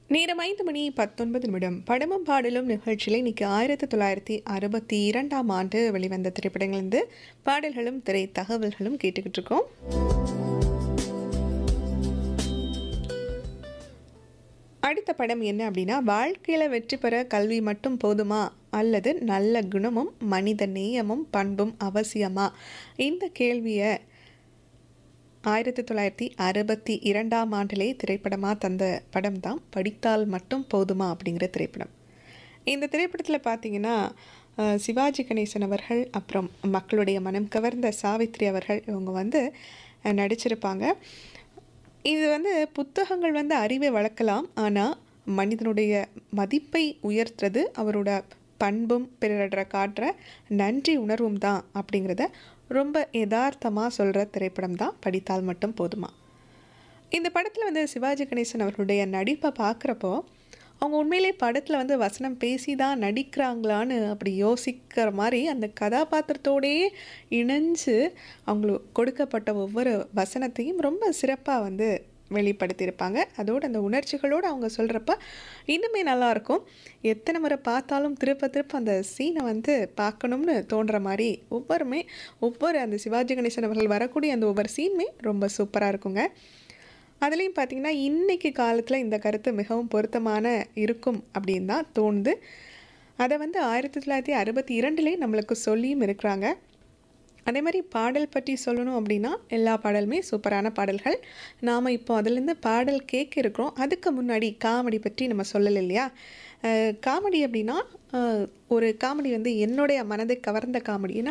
நேரம் ஐந்து மணி பத்தொன்பது நிமிடம் படமும் பாடலும் நிகழ்ச்சியில் இன்னைக்கு ஆயிரத்தி தொள்ளாயிரத்தி அறுபத்தி இரண்டாம் ஆண்டு வெளிவந்த திரைப்படங்கள்ந்து பாடல்களும் திரை தகவல்களும் கேட்டுக்கிட்டு இருக்கோம் அடுத்த படம் என்ன அப்படின்னா வாழ்க்கையில் வெற்றி பெற கல்வி மட்டும் போதுமா அல்லது நல்ல குணமும் மனித நேயமும் பண்பும் அவசியமா இந்த கேள்வியை ஆயிரத்தி தொள்ளாயிரத்தி அறுபத்தி இரண்டாம் ஆண்டிலே திரைப்படமாக தந்த படம் தான் படித்தால் மட்டும் போதுமா அப்படிங்கிற திரைப்படம் இந்த திரைப்படத்தில் பார்த்தீங்கன்னா அஹ், சிவாஜி கணேசன் அவர்கள் அப்புறம் மக்களுடைய மனம் கவர்ந்த சாவித்ரி அவர்கள் இவங்க வந்து அஹ், நடிச்சிருப்பாங்க இது வந்து புத்தகங்கள் வந்து அறிவை வளர்க்கலாம் ஆனால் மனிதனுடைய மதிப்பை உயர்த்துறது அவரோட பண்பும் பிறர காட்டுற நன்றி உணர்வும் தான் அப்படிங்கிறத ரொம்ப யதார்த்தமாக சொல்கிற திரைப்படம் தான் படித்தால் மட்டும் போதுமா இந்த படத்தில் வந்து சிவாஜி கணேசன் அவர்களுடைய நடிப்பை பார்க்குறப்போ அவங்க உண்மையிலே படத்தில் வந்து வசனம் பேசி தான் நடிக்கிறாங்களான்னு அப்படி யோசிக்கிற மாதிரி அந்த கதாபாத்திரத்தோடையே இணைஞ்சு அவங்களுக்கு கொடுக்கப்பட்ட ஒவ்வொரு வசனத்தையும் ரொம்ப சிறப்பாக வந்து வெளிப்படுத்தியிருப்பாங்க அதோடு அந்த உணர்ச்சிகளோடு அவங்க சொல்கிறப்ப இன்னுமே நல்லாயிருக்கும் எத்தனை முறை பார்த்தாலும் திருப்ப திருப்ப அந்த சீனை வந்து பார்க்கணும்னு தோன்ற மாதிரி ஒவ்வொருமே ஒவ்வொரு அந்த சிவாஜி கணேசன் அவர்கள் வரக்கூடிய அந்த ஒவ்வொரு சீனுமே ரொம்ப சூப்பராக இருக்குங்க அதுலேயும் பார்த்தீங்கன்னா இன்னைக்கு காலத்தில் இந்த கருத்து மிகவும் பொருத்தமான இருக்கும் அப்படின்னு தான் தோணுது அதை வந்து ஆயிரத்தி தொள்ளாயிரத்தி அறுபத்தி இரண்டுலேயே நம்மளுக்கு சொல்லியும் இருக்கிறாங்க அதே மாதிரி பாடல் பற்றி சொல்லணும் அப்படின்னா எல்லா பாடலுமே சூப்பரான பாடல்கள் நாம் இப்போ அதுலேருந்து பாடல் கேட்க இருக்கிறோம் அதுக்கு முன்னாடி காமெடி பற்றி நம்ம சொல்லலை இல்லையா காமெடி அப்படின்னா அஹ், ஒரு காமெடி வந்து என்னுடைய மனதை கவர்ந்த காமெடி ஏன்னா